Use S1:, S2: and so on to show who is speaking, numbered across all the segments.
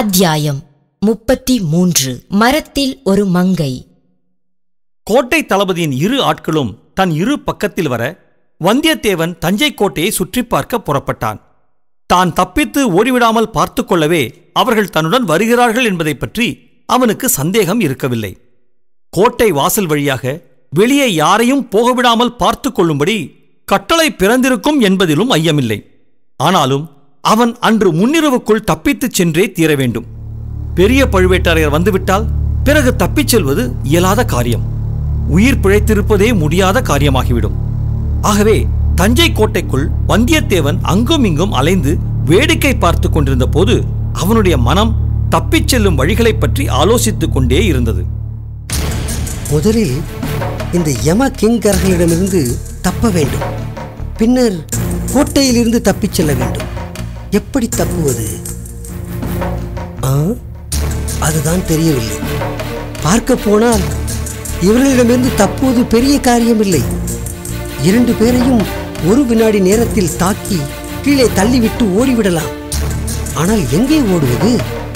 S1: அத்தியாயம் முப்பத்தி மூன்று மரத்தில் ஒரு மங்கை
S2: கோட்டை தளபதியின் இரு ஆட்களும் தன் இரு பக்கத்தில் வர வந்தியத்தேவன் தஞ்சை கோட்டையை சுற்றி பார்க்க புறப்பட்டான் தான் தப்பித்து ஓடிவிடாமல் பார்த்துக் கொள்ளவே அவர்கள் தன்னுடன் வருகிறார்கள் என்பதைப் பற்றி அவனுக்கு சந்தேகம் இருக்கவில்லை கோட்டை வாசல் வழியாக வெளியே யாரையும் போகவிடாமல் பார்த்துக் கொள்ளும்படி கட்டளை பிறந்திருக்கும் என்பதிலும் ஐயமில்லை ஆனாலும் அவன் அன்று முன்னிரவுக்குள் தப்பித்துச் சென்றே தீர வேண்டும் பெரிய பழுவேட்டரையர் வந்துவிட்டால் பிறகு தப்பிச் செல்வது இயலாத காரியம் உயிர் பிழைத்திருப்பதே முடியாத காரியமாகிவிடும் ஆகவே தஞ்சை கோட்டைக்குள் வந்தியத்தேவன் அங்கும் இங்கும் அலைந்து வேடிக்கை பார்த்துக் கொண்டிருந்த போது அவனுடைய மனம் தப்பிச் செல்லும் வழிகளைப் பற்றி ஆலோசித்துக் கொண்டே இருந்தது
S3: முதலில் இந்த யம கிங்கர்களிடமிருந்து தப்ப வேண்டும் பின்னர் கோட்டையிலிருந்து தப்பிச் செல்ல வேண்டும் எப்படி தப்புவது ஆ அதுதான் தெரியவில்லை பார்க்க போனால் இவர்களிடமிருந்து தப்புவது பெரிய காரியமில்லை இரண்டு பேரையும் ஒரு வினாடி நேரத்தில் தாக்கி கீழே தள்ளிவிட்டு ஓடிவிடலாம் ஆனால் எங்கே ஓடுவது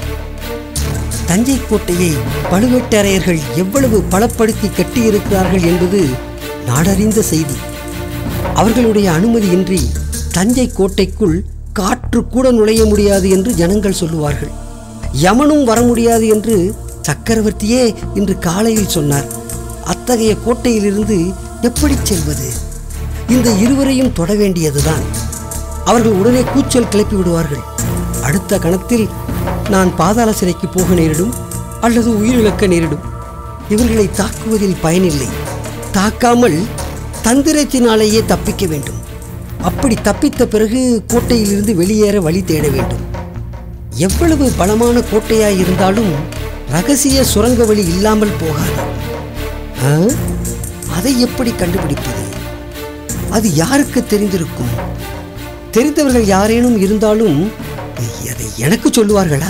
S3: தஞ்சை கோட்டையை பழுவேட்டரையர்கள் எவ்வளவு பலப்படுத்தி கட்டியிருக்கிறார்கள் என்பது நாடறிந்த செய்தி அவர்களுடைய அனுமதியின்றி தஞ்சை கோட்டைக்குள் காற்று கூட நுழைய முடியாது என்று ஜனங்கள் சொல்லுவார்கள் யமனும் வர முடியாது என்று சக்கரவர்த்தியே இன்று காலையில் சொன்னார் அத்தகைய கோட்டையிலிருந்து எப்படி செல்வது இந்த இருவரையும் தொட வேண்டியதுதான் அவர்கள் உடனே கூச்சல் கிளப்பி விடுவார்கள் அடுத்த கணத்தில் நான் பாதாள சிறைக்கு போக நேரிடும் அல்லது உயிரிழக்க நேரிடும் இவர்களை தாக்குவதில் பயனில்லை தாக்காமல் தந்திரத்தினாலேயே தப்பிக்க வேண்டும் அப்படி தப்பித்த பிறகு கோட்டையிலிருந்து வெளியேற வழி தேட வேண்டும் எவ்வளவு பலமான கோட்டையாய் இருந்தாலும் ரகசிய சுரங்க வழி இல்லாமல் போகாது ஆ? அதை எப்படி கண்டுபிடிப்பது அது யாருக்கு தெரிந்திருக்கும் தெரிந்தவர்கள் யாரேனும் இருந்தாலும் அதை எனக்கு சொல்லுவார்களா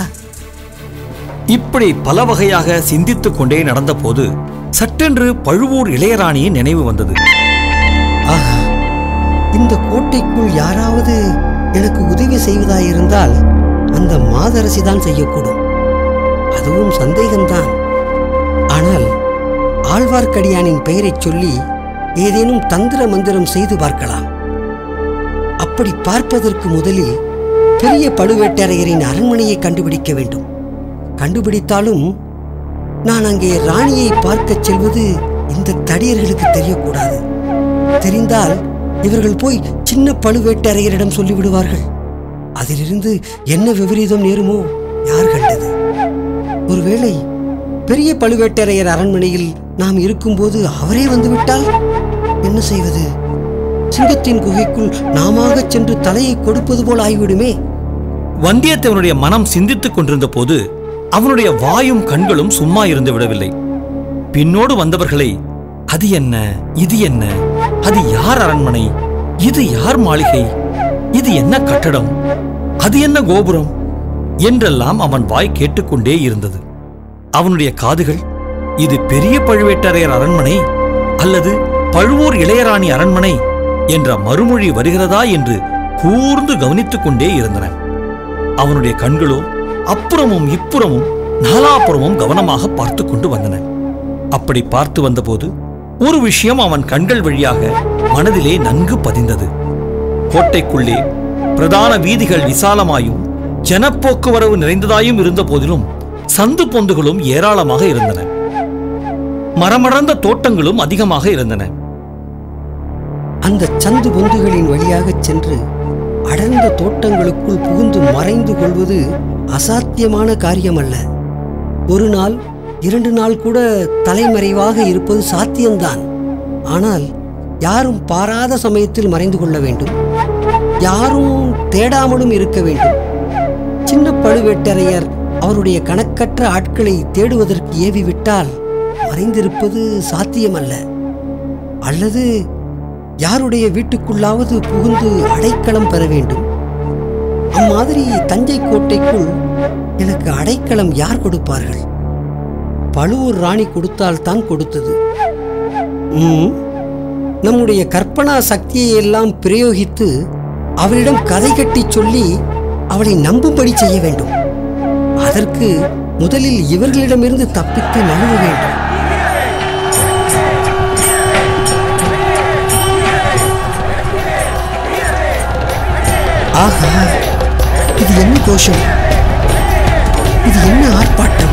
S2: இப்படி பல வகையாக சிந்தித்துக் கொண்டே நடந்தபோது சட்டென்று பழுவூர் இளையராணியின் நினைவு வந்தது
S3: ஆஹா இந்த கோட்டைக்குள் யாராவது எனக்கு உதவி செய்வதாயிருந்தால் அந்த மாதரசி தான் செய்யக்கூடும் அதுவும் சந்தேகம்தான் ஆனால் ஆழ்வார்க்கடியானின் பெயரைச் சொல்லி ஏதேனும் தந்திர மந்திரம் செய்து பார்க்கலாம் அப்படி பார்ப்பதற்கு முதலில் பெரிய பழுவேட்டரையரின் அரண்மனையை கண்டுபிடிக்க வேண்டும் கண்டுபிடித்தாலும் நான் அங்கே ராணியை பார்க்கச் செல்வது இந்த தடியர்களுக்கு தெரியக்கூடாது தெரிந்தால் இவர்கள் போய் சின்ன பழுவேட்டரையரிடம் சொல்லிவிடுவார்கள் அதிலிருந்து என்ன விபரீதம் நேருமோ யார் கண்டது ஒருவேளை பெரிய பழுவேட்டரையர் அரண்மனையில் நாம் இருக்கும்போது அவரே வந்துவிட்டால் என்ன செய்வது சிங்கத்தின் குகைக்குள் நாமாகச் சென்று தலையை கொடுப்பது போல் ஆகிவிடுமே
S2: வந்தியத்தேவனுடைய மனம் சிந்தித்துக் கொண்டிருந்த போது அவனுடைய வாயும் கண்களும் சும்மா இருந்து விடவில்லை பின்னோடு வந்தவர்களை அது என்ன இது என்ன அது யார் அரண்மனை இது யார் மாளிகை இது என்ன கட்டடம் அது என்ன கோபுரம் என்றெல்லாம் அவன் வாய் கேட்டுக்கொண்டே இருந்தது அவனுடைய காதுகள் இது பெரிய பழுவேட்டரையர் அரண்மனை அல்லது பழுவூர் இளையராணி அரண்மனை என்ற மறுமொழி வருகிறதா என்று கூர்ந்து கவனித்துக் கொண்டே இருந்தன அவனுடைய கண்களோ அப்புறமும் இப்புறமும் நாலாபுறமும் கவனமாக பார்த்து கொண்டு வந்தன அப்படி பார்த்து வந்தபோது ஒரு விஷயம் அவன் கண்கள் வழியாக மனதிலே நன்கு பதிந்தது கோட்டைக்குள்ளே பிரதான வீதிகள் விசாலமாயும் ஜனப்போக்குவரவு நிறைந்ததாயும் இருந்த போதிலும் சந்து பொந்துகளும் ஏராளமாக இருந்தன மரமடர்ந்த தோட்டங்களும் அதிகமாக இருந்தன
S3: அந்த சந்து பொந்துகளின் வழியாகச் சென்று அடர்ந்த தோட்டங்களுக்குள் புகுந்து மறைந்து கொள்வது அசாத்தியமான காரியமல்ல ஒரு நாள் இரண்டு நாள் கூட தலைமறைவாக இருப்பது சாத்தியம்தான் ஆனால் யாரும் பாராத சமயத்தில் மறைந்து கொள்ள வேண்டும் யாரும் தேடாமலும் இருக்க வேண்டும் சின்ன பழுவேட்டரையர் அவருடைய கணக்கற்ற ஆட்களை தேடுவதற்கு ஏவிவிட்டால் மறைந்திருப்பது சாத்தியமல்ல அல்லது யாருடைய வீட்டுக்குள்ளாவது புகுந்து அடைக்கலம் பெற வேண்டும் அம்மாதிரி தஞ்சை கோட்டைக்குள் எனக்கு அடைக்கலம் யார் கொடுப்பார்கள் பழுவூர் ராணி கொடுத்தால் தான் கொடுத்தது ம், நம்முடைய கற்பனா சக்தியை எல்லாம் பிரயோகித்து அவளிடம் கதை கட்டி சொல்லி அவளை நம்பும்படி செய்ய வேண்டும் அதற்கு முதலில் இவர்களிடமிருந்து தப்பித்து நழுவ வேண்டும் ஆஹா இது என்ன கோஷம் இது என்ன ஆர்ப்பாட்டம்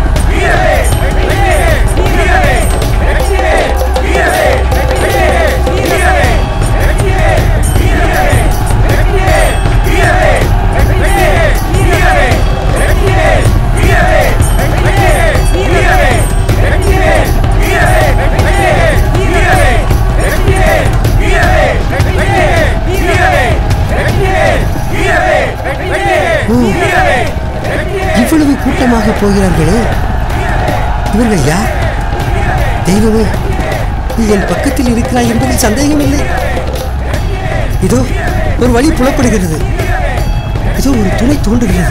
S3: ஓ, இவ்வளவு கூட்டமாக போகிறார்களே இவர்கள் யார் தெய்வமே நீ என் பக்கத்தில் இருக்கிறாய் என்பதில் சந்தேகமில்லை இதோ ஒரு வழி புலப்படுகிறது இதோ ஒரு துணை தோன்றுகிறது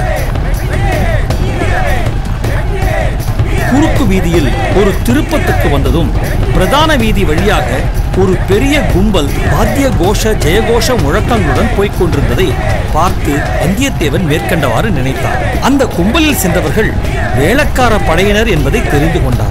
S2: குறுக்கு வீதியில் ஒரு திருப்பத்துக்கு வந்ததும் பிரதான வீதி வழியாக ஒரு பெரிய கும்பல் வாத்திய கோஷ ஜெயகோஷ முழக்கங்களுடன் போய்க் கொண்டிருந்ததை பார்த்து வந்தியத்தேவன் மேற்கண்டவாறு நினைத்தார் அந்த கும்பலில் சென்றவர்கள் வேளக்கார படையினர் என்பதை தெரிந்து கொண்டார்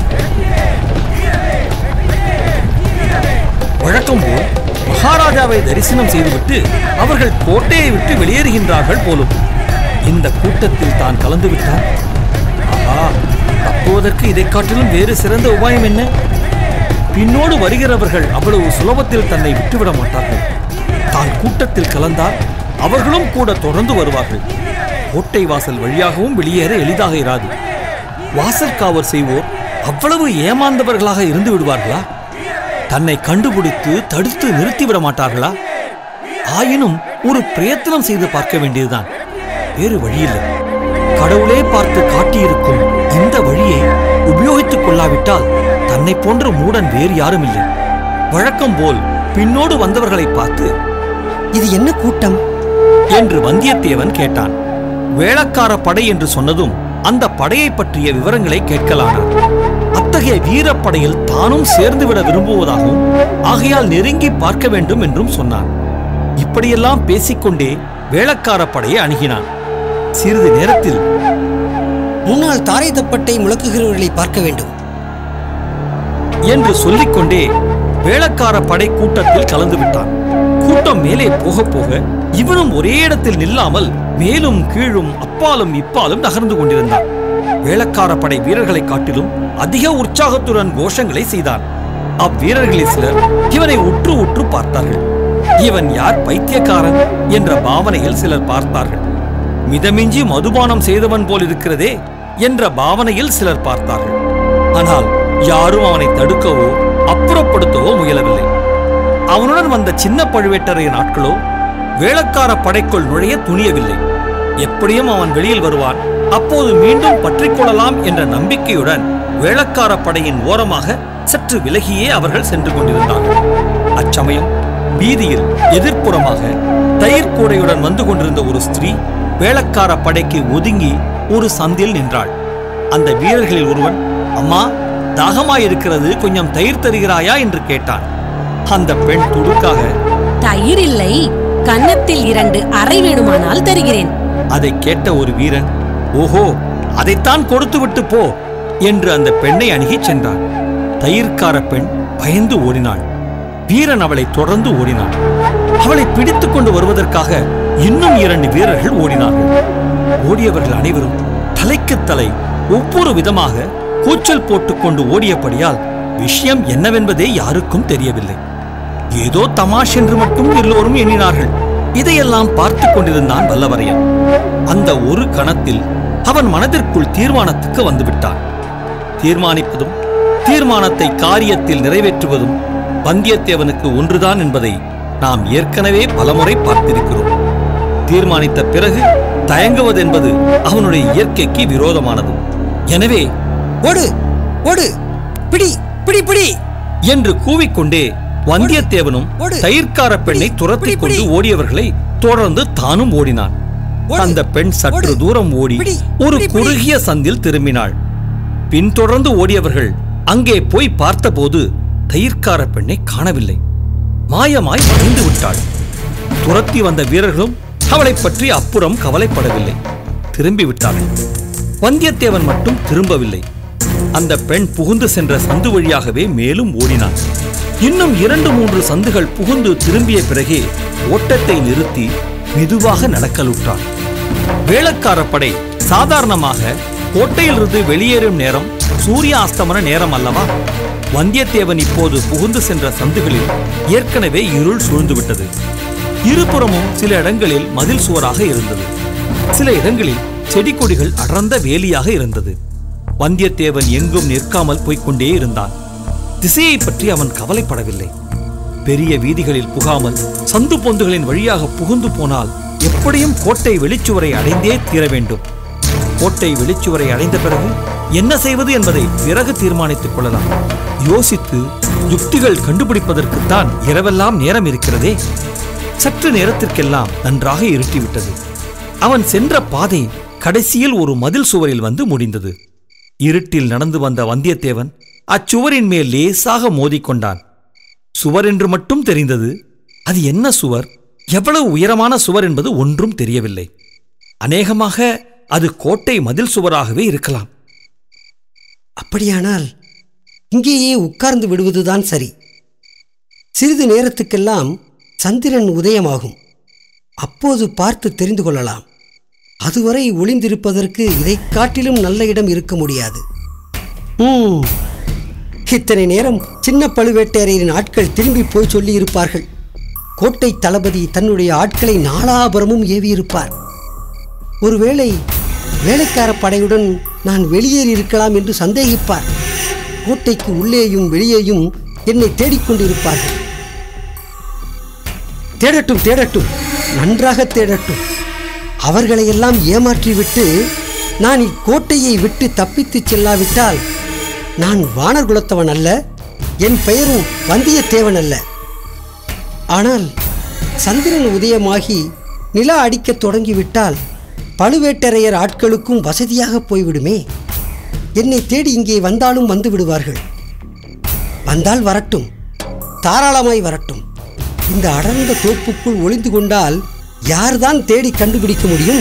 S2: வழக்கம் போல் மகாராஜாவை தரிசனம் செய்துவிட்டு அவர்கள் கோட்டையை விட்டு வெளியேறுகின்றார்கள் போலும் இந்த கூட்டத்தில் தான் கலந்து விட்டார் ஆஹா தப்புவதற்கு இதைக் காட்டிலும் வேறு சிறந்த உபாயம் என்ன பின்னோடு வருகிறவர்கள் அவ்வளவு சுலபத்தில் தன்னை விட்டுவிட மாட்டார்கள் தான் கூட்டத்தில் கலந்தால் அவர்களும் கூட தொடர்ந்து வருவார்கள் கோட்டை வாசல் வழியாகவும் வெளியேற எளிதாக இராது வாசல் காவல் செய்வோர் அவ்வளவு ஏமாந்தவர்களாக இருந்து விடுவார்களா தன்னை கண்டுபிடித்து தடுத்து நிறுத்திவிட மாட்டார்களா ஆயினும் ஒரு பிரயத்தனம் செய்து பார்க்க வேண்டியதுதான் வேறு வழியில்லை கடவுளே பார்த்து காட்டியிருக்கும் இந்த வழியை உபயோகித்துக் கொள்ளாவிட்டால் தன்னை போன்ற மூடன் வேறு யாரும் இல்லை வழக்கம் போல் பின்னோடு வந்தவர்களை பார்த்து
S3: இது என்ன கூட்டம்
S2: என்று வந்தியத்தேவன் கேட்டான் வேளக்கார படை என்று சொன்னதும் அந்த படையை பற்றிய விவரங்களை கேட்கலானான் அத்தகைய வீரப்படையில் தானும் சேர்ந்துவிட விரும்புவதாகவும் ஆகையால் நெருங்கி பார்க்க வேண்டும் என்றும் சொன்னான் இப்படியெல்லாம் பேசிக்கொண்டே வேளக்கார படையை அணுகினான் சிறிது நேரத்தில்
S3: முன்னால் தாரை தப்பட்டை முழக்குகிறவர்களை பார்க்க வேண்டும்
S2: என்று சொல்லிக்கொண்டே வேளக்கார படை கூட்டத்தில் கலந்து விட்டான் கூட்டம் மேலே போக போக இவனும் ஒரே இடத்தில் நில்லாமல் மேலும் கீழும் அப்பாலும் இப்பாலும் நகர்ந்து கொண்டிருந்தான் வேளக்கார படை வீரர்களை காட்டிலும் அதிக உற்சாகத்துடன் கோஷங்களை செய்தான் அவ்வீரர்களில் சிலர் இவனை உற்று உற்று பார்த்தார்கள் இவன் யார் பைத்தியக்காரன் என்ற பாவனையில் சிலர் பார்த்தார்கள் மிதமிஞ்சி மதுபானம் செய்தவன் போல் இருக்கிறதே என்ற பாவனையில் சிலர் பார்த்தார்கள் ஆனால் யாரும் அவனை தடுக்கவோ அப்புறப்படுத்தவோ முயலவில்லை அவனுடன் வந்த சின்ன பழுவேட்டரையன் ஆட்களோ வேளக்கார படைக்குள் நுழைய துணியவில்லை எப்படியும் அவன் வெளியில் வருவான் அப்போது மீண்டும் பற்றிக் கொள்ளலாம் என்ற நம்பிக்கையுடன் வேளக்கார படையின் ஓரமாக சற்று விலகியே அவர்கள் சென்று கொண்டிருந்தார்கள் அச்சமயம் வீதியில் எதிர்ப்புறமாக தயிர் கூடையுடன் வந்து கொண்டிருந்த ஒரு ஸ்திரீ வேளக்கார படைக்கு ஒதுங்கி ஒரு சந்தில் நின்றாள் அந்த வீரர்களில் ஒருவன் அம்மா தாகமாயிருக்கிறது கொஞ்சம் தயிர் தருகிறாயா என்று கேட்டான் அந்த பெண் துடுக்காக
S4: தயிர் இல்லை கன்னத்தில் இரண்டு அறை வேணுமானால் தருகிறேன்
S2: அதை கேட்ட ஒரு வீரன் ஓஹோ அதைத்தான் கொடுத்து விட்டு போ என்று அந்த பெண்ணை அணுகிச் சென்றான் தயிர்க்கார பெண் பயந்து ஓடினாள் வீரன் அவளை தொடர்ந்து ஓடினான் அவளை பிடித்துக் கொண்டு வருவதற்காக இன்னும் இரண்டு வீரர்கள் ஓடினார்கள் ஓடியவர்கள் அனைவரும் தலைக்கு தலை ஒவ்வொரு விதமாக கூச்சல் போட்டுக்கொண்டு ஓடியபடியால் விஷயம் என்னவென்பதே யாருக்கும் தெரியவில்லை ஏதோ தமாஷ் என்று மட்டும் எல்லோரும் எண்ணினார்கள் இதையெல்லாம் பார்த்துக் கொண்டிருந்தான் வல்லவரையன் அந்த ஒரு கணத்தில் அவன் மனதிற்குள் தீர்மானத்துக்கு வந்துவிட்டான் தீர்மானிப்பதும் தீர்மானத்தை காரியத்தில் நிறைவேற்றுவதும் வந்தியத்தேவனுக்கு ஒன்றுதான் என்பதை நாம் ஏற்கனவே பலமுறை பார்த்திருக்கிறோம் தீர்மானித்த பிறகு தயங்குவதென்பது அவனுடைய இயற்கைக்கு விரோதமானது எனவே
S3: ஓடு ஓடு பிடி பிடி பிடி
S2: என்று கூவிக்கொண்டே வந்தியத்தேவனும்
S3: ஓடு.
S2: தயிர்க்கார பெண்ணை
S3: பிடி,
S2: துரத்திக்
S3: பிடி,
S2: கொண்டு
S3: பிடி.
S2: ஓடியவர்களை தொடர்ந்து தானும் ஓடினான்
S3: ஓடு.
S2: அந்த பெண் சற்று
S3: ஓடு.
S2: தூரம் ஓடி
S3: பிடி,
S2: ஒரு
S3: பிடி, பிடி.
S2: குறுகிய சந்தில் திரும்பினாள் பின்தொடர்ந்து ஓடியவர்கள் அங்கே போய் பார்த்தபோது தயிர்க்கார பெண்ணை காணவில்லை மாயமாய் மறைந்து விட்டாள் துரத்தி வந்த வீரர்களும் அவளைப் பற்றி அப்புறம் கவலைப்படவில்லை திரும்பி விட்டார்கள் வந்தியத்தேவன் மட்டும் திரும்பவில்லை அந்த பெண் புகுந்து சென்ற சந்து வழியாகவே மேலும் ஓடினான் இன்னும் இரண்டு மூன்று சந்துகள் புகுந்து திரும்பிய பிறகே ஓட்டத்தை நிறுத்தி மெதுவாக நடக்கலுற்றான் வேளக்கார படை சாதாரணமாக கோட்டையிலிருந்து வெளியேறும் நேரம் சூரிய அஸ்தமன நேரம் அல்லவா வந்தியத்தேவன் இப்போது புகுந்து சென்ற சந்துகளில் ஏற்கனவே இருள் சூழ்ந்துவிட்டது இருபுறமும் சில இடங்களில் மதில் சுவராக இருந்தது சில இடங்களில் செடி கொடிகள் அடர்ந்த வேலியாக இருந்தது வந்தியத்தேவன் எங்கும் நிற்காமல் போய்க் கொண்டே இருந்தான் திசையை பற்றி அவன் கவலைப்படவில்லை பெரிய வீதிகளில் புகாமல் சந்து பொந்துகளின் வழியாக புகுந்து போனால் எப்படியும் கோட்டை வெளிச்சுவரை அடைந்தே தீர வேண்டும் கோட்டை வெளிச்சுவரை அடைந்த பிறகு என்ன செய்வது என்பதை பிறகு தீர்மானித்துக் கொள்ளலாம் யோசித்து யுக்திகள் கண்டுபிடிப்பதற்குத்தான் இரவெல்லாம் நேரம் இருக்கிறதே சற்று நேரத்திற்கெல்லாம் நன்றாக இருட்டிவிட்டது அவன் சென்ற பாதை கடைசியில் ஒரு மதில் சுவரில் வந்து முடிந்தது இருட்டில் நடந்து வந்த வந்தியத்தேவன் அச்சுவரின் மேல் லேசாக மோதிக்கொண்டான் சுவர் என்று மட்டும் தெரிந்தது அது என்ன சுவர் எவ்வளவு உயரமான சுவர் என்பது ஒன்றும் தெரியவில்லை அநேகமாக அது கோட்டை மதில் சுவராகவே இருக்கலாம்
S3: அப்படியானால் இங்கேயே உட்கார்ந்து விடுவதுதான் சரி சிறிது நேரத்துக்கெல்லாம் சந்திரன் உதயமாகும் அப்போது பார்த்து தெரிந்து கொள்ளலாம் அதுவரை ஒளிந்திருப்பதற்கு இதைக் காட்டிலும் நல்ல இடம் இருக்க முடியாது ம் இத்தனை நேரம் சின்ன பழுவேட்டரையரின் ஆட்கள் திரும்பி போய் சொல்லி இருப்பார்கள் கோட்டை தளபதி தன்னுடைய ஆட்களை நாலாபுரமும் ஏவியிருப்பார் ஒருவேளை வேலைக்கார படையுடன் நான் வெளியேறி இருக்கலாம் என்று சந்தேகிப்பார் கோட்டைக்கு உள்ளேயும் வெளியேயும் என்னை தேடிக்கொண்டிருப்பார்கள் தேடட்டும் தேடட்டும் நன்றாக தேடட்டும் அவர்களையெல்லாம் ஏமாற்றிவிட்டு நான் இக்கோட்டையை விட்டு தப்பித்துச் செல்லாவிட்டால் நான் வானர் குலத்தவன் அல்ல என் பெயரும் வந்தியத்தேவன் அல்ல ஆனால் சந்திரன் உதயமாகி நிலா அடிக்கத் தொடங்கிவிட்டால் பழுவேட்டரையர் ஆட்களுக்கும் வசதியாக போய்விடுமே என்னை தேடி இங்கே வந்தாலும் வந்து விடுவார்கள் வந்தால் வரட்டும் தாராளமாய் வரட்டும் இந்த அடர்ந்த தோப்புக்குள் ஒளிந்து கொண்டால் யார்தான் தேடி கண்டுபிடிக்க முடியும்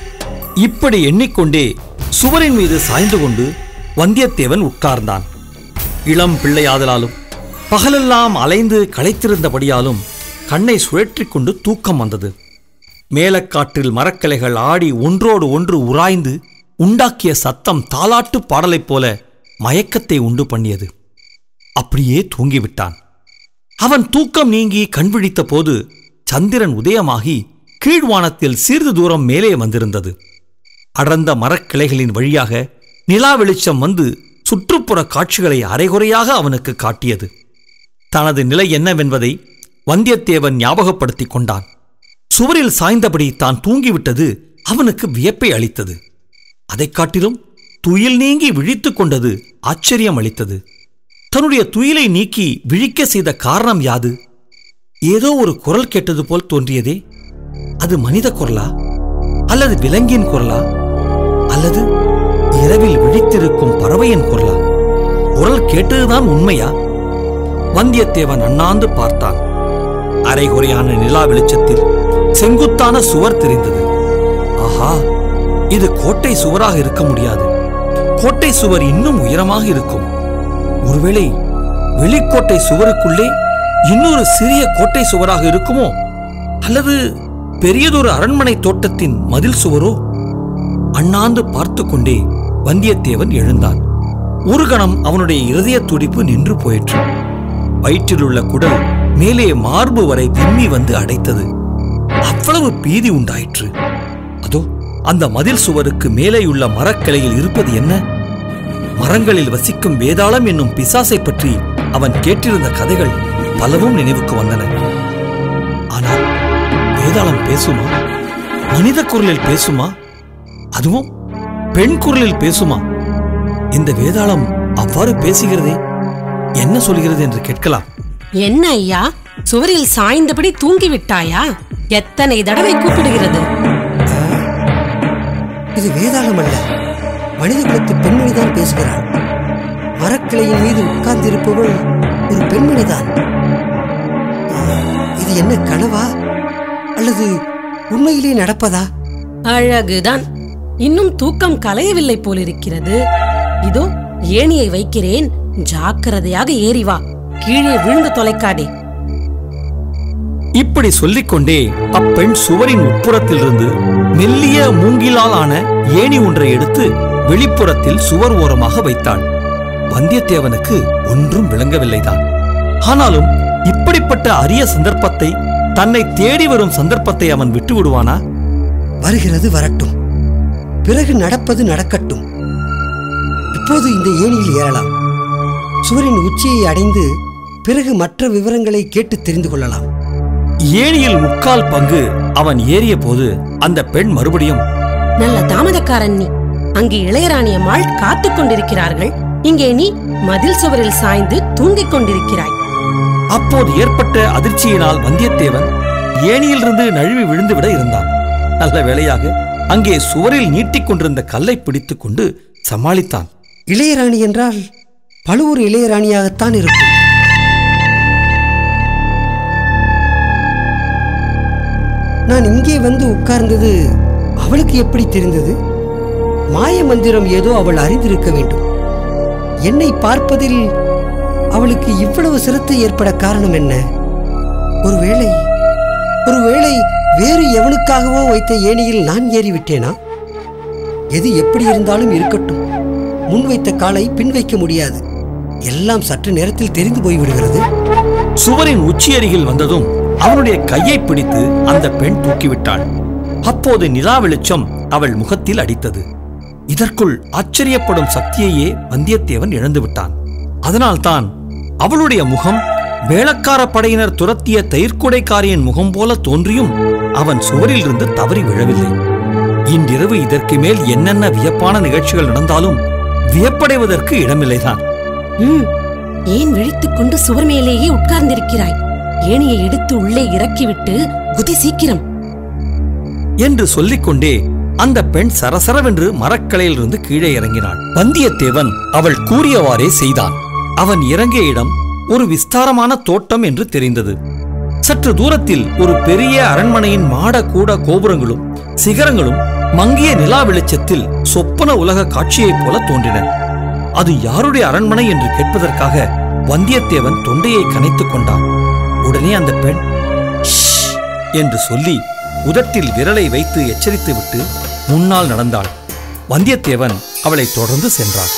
S2: இப்படி எண்ணிக்கொண்டே சுவரின் மீது சாய்ந்து கொண்டு வந்தியத்தேவன் உட்கார்ந்தான் இளம் பிள்ளையாதலாலும் பகலெல்லாம் அலைந்து களைத்திருந்தபடியாலும் கண்ணை சுழற்றிக் கொண்டு தூக்கம் வந்தது மேலக்காற்றில் மரக்கிளைகள் ஆடி ஒன்றோடு ஒன்று உராய்ந்து உண்டாக்கிய சத்தம் தாலாட்டு பாடலைப் போல மயக்கத்தை உண்டு பண்ணியது அப்படியே தூங்கிவிட்டான் அவன் தூக்கம் நீங்கி கண் விழித்த போது சந்திரன் உதயமாகி கீழ்வானத்தில் சிறிது தூரம் மேலே வந்திருந்தது அடர்ந்த மரக்கிளைகளின் வழியாக நிலா வெளிச்சம் வந்து சுற்றுப்புற காட்சிகளை அரைகுறையாக அவனுக்கு காட்டியது தனது நிலை என்னவென்பதை வந்தியத்தேவன் ஞாபகப்படுத்திக் கொண்டான் சுவரில் சாய்ந்தபடி தான் தூங்கிவிட்டது அவனுக்கு வியப்பை அளித்தது அதைக் காட்டிலும் துயில் நீங்கி விழித்துக் கொண்டது ஆச்சரியம் அளித்தது தன்னுடைய துயிலை நீக்கி விழிக்க செய்த காரணம் யாது ஏதோ ஒரு குரல் கேட்டது போல் தோன்றியதே அது மனித குரலா அல்லது விலங்கின் குரலா அல்லது இரவில் விழித்திருக்கும் பறவையின் குரலா குரல் கேட்டதுதான் உண்மையா வந்தியத்தேவன் அண்ணாந்து பார்த்தான் அரைகுறையான நிலா வெளிச்சத்தில் செங்குத்தான சுவர் தெரிந்தது ஆஹா இது கோட்டை சுவராக இருக்க முடியாது கோட்டை சுவர் இன்னும் உயரமாக இருக்கும் ஒருவேளை வெளிக்கோட்டை சுவருக்குள்ளே இன்னொரு சிறிய கோட்டை சுவராக இருக்குமோ அல்லது பெரியதொரு அரண்மனை தோட்டத்தின் மதில் சுவரோ அண்ணாந்து பார்த்து கொண்டே வந்தியத்தேவன் எழுந்தான் ஒரு கணம் அவனுடைய இருதய துடிப்பு நின்று போயிற்று வயிற்றிலுள்ள குடல் மேலே மார்பு வரை விம்மி வந்து அடைத்தது அவ்வளவு பீதி உண்டாயிற்று அதோ அந்த மதில் சுவருக்கு மேலேயுள்ள மரக்கிளையில் இருப்பது என்ன மரங்களில் வசிக்கும் வேதாளம் என்னும் பிசாசை பற்றி அவன் கேட்டிருந்த கதைகள் பலவும் நினைவுக்கு வந்தன ஆனால் வேதாளம் பேசுமா மனித குரலில் பேசுமா அதுவும் பெண் குரலில் பேசுமா இந்த வேதாளம் அவ்வாறு பேசுகிறதே என்ன சொல்கிறது என்று கேட்கலாம்
S4: என்ன ஐயா சுவரில் சாய்ந்தபடி தூங்கி விட்டாயா எத்தனை தடவை கூப்பிடுகிறது
S3: இது வேதாளம் அல்ல மனித குலத்து பெண்மணிதான் பேசுகிறாள் மரக்கிளையின் மீது உட்கார்ந்திருப்பவள் ஒரு பெண்மணிதான் ஆ, இது என்ன கனவா அல்லது உண்மையிலே நடப்பதா
S4: அழகுதான் இன்னும் தூக்கம் கலையவில்லை போலிருக்கிறது இதோ ஏணியை வைக்கிறேன் ஜாக்கிரதையாக ஏறி வா கீழே விழுந்து தொலைக்காதே
S2: இப்படி சொல்லிக்கொண்டே அப்பெண் சுவரின் உட்புறத்திலிருந்து மெல்லிய மூங்கிலால் ஆன ஏணி ஒன்றை எடுத்து வெளிப்புறத்தில் சுவர் ஓரமாக வைத்தாள் வந்தியத்தேவனுக்கு ஒன்றும் விளங்கவில்லைதான் ஆனாலும் இப்படிப்பட்ட அரிய சந்தர்ப்பத்தை தன்னை தேடி வரும் சந்தர்ப்பத்தை அவன் விட்டு விடுவானா
S3: வருகிறது வரட்டும் பிறகு நடப்பது நடக்கட்டும் இப்போது இந்த ஏணியில் ஏறலாம் சுவரின் உச்சியை அடைந்து பிறகு மற்ற விவரங்களை கேட்டு தெரிந்து கொள்ளலாம்
S2: ஏணியில் முக்கால் பங்கு அவன் ஏறிய போது அந்த பெண் மறுபடியும்
S4: நல்ல தாமதக்காரன் நீ அங்கே இளையராணி அம்மாள் காத்துக் கொண்டிருக்கிறார்கள் இங்கே நீ மதில் சுவரில் சாய்ந்து தூங்கிக் கொண்டிருக்கிறாய்
S2: அப்போது ஏற்பட்ட அதிர்ச்சியினால் வந்தியத்தேவன் ஏணியிலிருந்து நழுவி விழுந்துவிட இருந்தான் நல்ல வேளையாக அங்கே சுவரில் நீட்டிக் கொண்டிருந்த கல்லை பிடித்துக் கொண்டு சமாளித்தான்
S3: இளையராணி என்றால் பழுவூர் இளையராணியாகத்தான் இருக்கும் நான் இங்கே வந்து உட்கார்ந்தது அவளுக்கு எப்படி தெரிந்தது மாய மந்திரம் ஏதோ அவள் அறிந்திருக்க வேண்டும் என்னை பார்ப்பதில் அவளுக்கு இவ்வளவு சிரத்தை ஏற்பட காரணம் என்ன ஒருவேளை ஒருவேளை வேறு எவனுக்காகவோ வைத்த ஏணியில் நான் ஏறிவிட்டேனா எது எப்படி இருந்தாலும் இருக்கட்டும் முன் வைத்த காலை பின் வைக்க முடியாது எல்லாம் சற்று நேரத்தில் தெரிந்து போய்விடுகிறது
S2: சுவரின் உச்சி அருகில் வந்ததும் அவனுடைய கையை பிடித்து அந்த பெண் தூக்கிவிட்டாள் அப்போது நிலா வெளிச்சம் அவள் முகத்தில் அடித்தது இதற்குள் ஆச்சரியப்படும் சக்தியையே வந்தியத்தேவன் இழந்து விட்டான் அதனால்தான் அவளுடைய முகம் வேளக்கார படையினர் துரத்திய தயிர்க்குடைக்காரியின் முகம் போல தோன்றியும் அவன் சுவரிலிருந்து தவறி விழவில்லை இன்றிரவு இதற்கு மேல் என்னென்ன வியப்பான நிகழ்ச்சிகள் நடந்தாலும் வியப்படைவதற்கு இடமில்லைதான்
S4: ம் ஏன் விழித்துக் கொண்டு சுவர் மேலேயே உட்கார்ந்திருக்கிறாய் ஏணியை எடுத்து உள்ளே இறக்கிவிட்டு குதி சீக்கிரம்
S2: என்று சொல்லிக்கொண்டே அந்த பெண் சரசரவென்று மரக்கலையிலிருந்து கீழே இறங்கினாள் வந்தியத்தேவன் அவள் கூறியவாறே செய்தான் அவன் இறங்கிய இடம் ஒரு விஸ்தாரமான தோட்டம் என்று தெரிந்தது சற்று தூரத்தில் ஒரு பெரிய அரண்மனையின் மாட கூட கோபுரங்களும் சிகரங்களும் மங்கிய நிலா வெளிச்சத்தில் சொப்பன உலக காட்சியைப் போல தோன்றின அது யாருடைய அரண்மனை என்று கேட்பதற்காக வந்தியத்தேவன் தொண்டையை கனைத்துக் கொண்டான் உடனே அந்த பெண் "ஷ்" என்று சொல்லி உதட்டில் விரலை வைத்து எச்சரித்துவிட்டு முன்னால் நடந்தாள் வந்தியத்தேவன் அவளை தொடர்ந்து சென்றான்